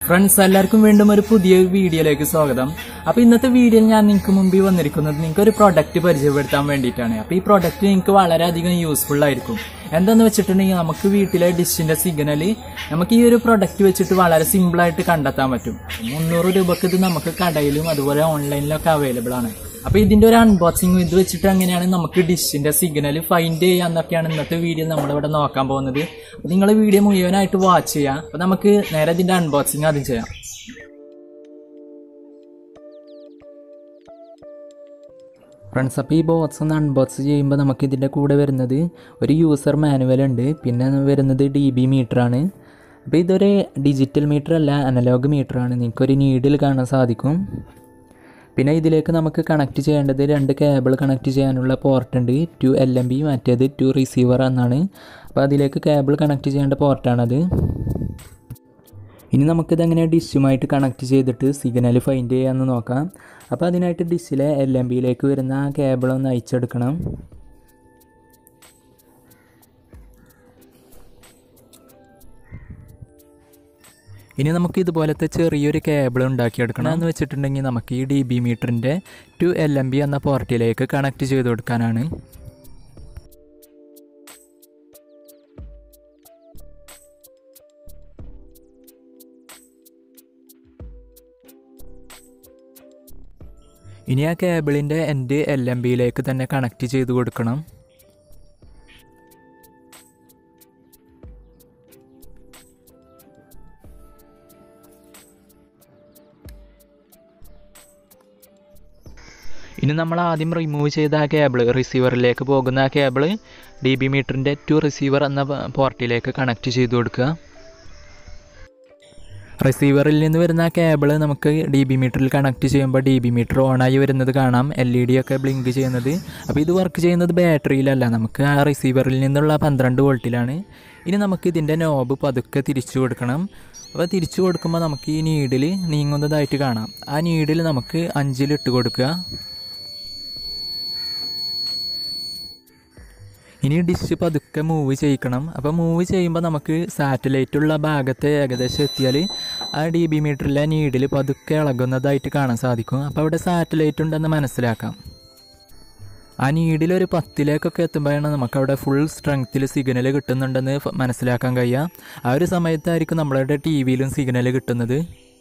friends എല്ലാവർക്കും വീണ്ടും ഒരു പുതിയ വീഡിയോയിലേക്ക് സ്വാഗതം അപ്പൊ ഇന്നത്തെ വീഡിയോയിൽ ഞാൻ നിങ്ങൾക്ക് മുമ്പിൽ വന്നിരിക്കുന്നത് നിങ്ങൾക്ക് ഒരു പ്രൊഡക്റ്റ് പരിചയപ്പെടുത്താൻ വേണ്ടിയിട്ടാണ് അപ്പൊ ഈ പ്രൊഡക്റ്റ് നിങ്ങൾക്ക് വളരെയധികം യൂസ്ഫുൾ ആയിരിക്കും എന്താന്ന് വെച്ചിട്ടുണ്ടെങ്കിൽ നമുക്ക് വീട്ടിലെ ഡിഷിന്റെ സിഗ്നൽ നമുക്ക് ഈ ഒരു പ്രൊഡക്റ്റ് വെച്ചിട്ട് വളരെ സിമ്പിൾ ആയിട്ട് കണ്ടെത്താൻ പറ്റും മുന്നൂറ് രൂപക്ക് ഇത് നമുക്ക് കടയിലും അതുപോലെ ഓൺലൈനിലൊക്കെ അവൈലബിൾ ആണ് അപ്പൊ ഇതിന്റെ ഒരു അൺബോക്സിംഗ് ഇത് വെച്ചിട്ട് എങ്ങനെയാണ് നമുക്ക് ഡിഷിന്റെ സിഗ്നൽ ഫൈൻഡ് ചെയ്യാന്നൊക്കെയാണ് ഇന്നത്തെ വീഡിയോ നമ്മളിവിടെ നോക്കാൻ പോകുന്നത് അപ്പൊ നിങ്ങൾ വീഡിയോ മുഴുവനായിട്ട് വാച്ച് ചെയ്യാം അപ്പൊ നമുക്ക് നേരെ ഇതിന്റെ അൺബോക്സിംഗ് ആദ്യം ചെയ്യാം ഫ്രണ്ട്സ് അപ്പോൾ ഈ ബോക്സ് ഒന്ന് അൺബോക്സ് ചെയ്യുമ്പോൾ നമുക്ക് ഇതിൻ്റെ കൂടെ വരുന്നത് ഒരു യൂസർ മാനുവൽ ഉണ്ട് പിന്നെ വരുന്നത് ഡി ബി മീറ്ററാണ് അപ്പോൾ ഇതൊരു ഡിജിറ്റൽ മീറ്റർ അല്ല അനലോഗ് മീറ്ററാണ് നിങ്ങൾക്കൊരു നീഡിൽ കാണാൻ സാധിക്കും പിന്നെ ഇതിലേക്ക് നമുക്ക് കണക്ട് ചെയ്യേണ്ടത് രണ്ട് കേബിൾ കണക്ട് ചെയ്യാനുള്ള പോർട്ട് ഉണ്ട് ടു എൽ എം ബി മറ്റേത് ടു റിസീവർ എന്നാണ് അപ്പോൾ അതിലേക്ക് കേബിൾ കണക്ട് ചെയ്യേണ്ട പോർട്ടാണത് ഇനി നമുക്കിത് എങ്ങനെ ഡിഷുമായിട്ട് കണക്ട് ചെയ്തിട്ട് സിഗ്നൽ ഫൈൻഡ് ചെയ്യാമെന്ന് നോക്കാം അപ്പോൾ അതിനായിട്ട് ഡിഷിലെ എൽ എം ബിയിലേക്ക് വരുന്ന ആ കേബിൾ ഒന്ന് അയച്ചെടുക്കണം ഇനി നമുക്ക് ഇതുപോലത്തെ ചെറിയൊരു കേബിൾ ഉണ്ടാക്കിയെടുക്കണം എന്ന് വെച്ചിട്ടുണ്ടെങ്കിൽ നമുക്ക് ഈ ഡി ബി മീറ്ററിൻ്റെ ടു എൽ എം ബി എന്ന പോർട്ടിലേക്ക് കണക്ട് ചെയ്ത് കൊടുക്കാനാണ് ഇനി ആ കേബിളിൻ്റെ എൻഡ് എൽ എം ബിയിലേക്ക് തന്നെ കണക്ട് ചെയ്ത് കൊടുക്കണം ഇനി നമ്മൾ ആദ്യം റിമൂവ് ചെയ്ത ആ കേബിൾ റിസീവറിലേക്ക് പോകുന്ന ആ കേബിൾ ഡി ബി മീറ്ററിൻ്റെ ടു റിസീവർ എന്ന പോർട്ടിലേക്ക് കണക്ട് ചെയ്ത് കൊടുക്കുക റിസീവറിൽ നിന്ന് വരുന്ന ആ കേബിൾ നമുക്ക് ഡി ബി മീറ്ററിൽ കണക്ട് ചെയ്യുമ്പോൾ ഡി ബി മീറ്റർ ഓണായി വരുന്നത് കാണാം എൽ ഇ ഡി ഒക്കെ ബ്ലിങ്ക് ചെയ്യുന്നത് അപ്പോൾ ഇത് വർക്ക് ചെയ്യുന്നത് ബാറ്ററിയിലല്ല നമുക്ക് ആ റിസീവറിൽ നിന്നുള്ള പന്ത്രണ്ട് വോൾട്ടിലാണ് ഇനി നമുക്ക് ഇതിൻ്റെ നോബ് പതുക്കെ തിരിച്ചു കൊടുക്കണം അപ്പോൾ തിരിച്ചു കൊടുക്കുമ്പോൾ നമുക്ക് ഈ നീഡിൽ നീങ്ങുന്നതായിട്ട് കാണാം ആ നീഡിൽ നമുക്ക് അഞ്ചിലിട്ട് കൊടുക്കുക ഇനി ഡിഷ് പതുക്കെ മൂവ് ചെയ്യിക്കണം അപ്പോൾ മൂവ് ചെയ്യുമ്പോൾ നമുക്ക് സാറ്റലൈറ്റ് ഉള്ള ഭാഗത്ത് ഏകദേശം എത്തിയാൽ ആ ഡി ബി മീറ്ററിലെ നീഡിൽ പതുക്കെ ഇളകുന്നതായിട്ട് കാണാൻ സാധിക്കും അപ്പോൾ അവിടെ സാറ്റലൈറ്റ് ഉണ്ടെന്ന് മനസ്സിലാക്കാം ആ നീഡിൽ ഒരു പത്തിലേക്കൊക്കെ എത്തുമ്പോഴാണ് നമുക്കവിടെ ഫുൾ സ്ട്രെങ്ത്തിൽ സിഗ്നൽ കിട്ടുന്നുണ്ടെന്ന് ഫ- മനസ്സിലാക്കാൻ കഴിയുക ആ ഒരു സമയത്തായിരിക്കും നമ്മളുടെ ടി വിയിലും സിഗ്നൽ കിട്ടുന്നത്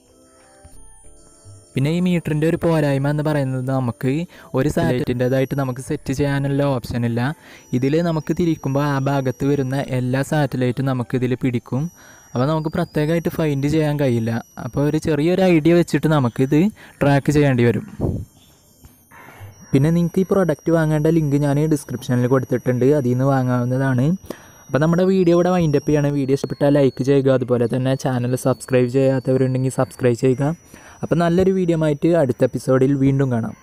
പിന്നെ ഈ മീറ്ററിൻ്റെ ഒരു പോരായ്മ എന്ന് പറയുന്നത് നമുക്ക് ഒരു സാറ്റലൈറ്റിൻ്റെതായിട്ട് നമുക്ക് സെറ്റ് ചെയ്യാനുള്ള ഓപ്ഷൻ ഇല്ല ഇതിൽ നമുക്ക് തിരിക്കുമ്പോൾ ആ ഭാഗത്ത് വരുന്ന എല്ലാ സാറ്റലൈറ്റും നമുക്ക് ഇതിൽ പിടിക്കും അപ്പോൾ നമുക്ക് പ്രത്യേകമായിട്ട് ഫൈൻഡ് ചെയ്യാൻ കഴിയില്ല അപ്പോൾ ഒരു ചെറിയൊരു ഐഡിയ വെച്ചിട്ട് നമുക്കിത് ട്രാക്ക് ചെയ്യേണ്ടി വരും പിന്നെ നിങ്ങൾക്ക് ഈ പ്രൊഡക്റ്റ് വാങ്ങേണ്ട ലിങ്ക് ഞാൻ ഡിസ്ക്രിപ്ഷനിൽ കൊടുത്തിട്ടുണ്ട് അതിൽ നിന്ന് വാങ്ങാവുന്നതാണ് അപ്പോൾ നമ്മുടെ വീഡിയോ ഇവിടെ വൈൻഡപ്പ് ചെയ്യാണ് വീഡിയോ ഇഷ്ടപ്പെട്ടാൽ ലൈക്ക് ചെയ്യുക അതുപോലെ തന്നെ ചാനൽ സബ്സ്ക്രൈബ് ചെയ്യാത്തവരുണ്ടെങ്കിൽ സബ്സ്ക്രൈബ് ചെയ്യുക അപ്പോൾ നല്ലൊരു വീഡിയോ ആയിട്ട് അടുത്ത എപ്പിസോഡിൽ വീണ്ടും കാണാം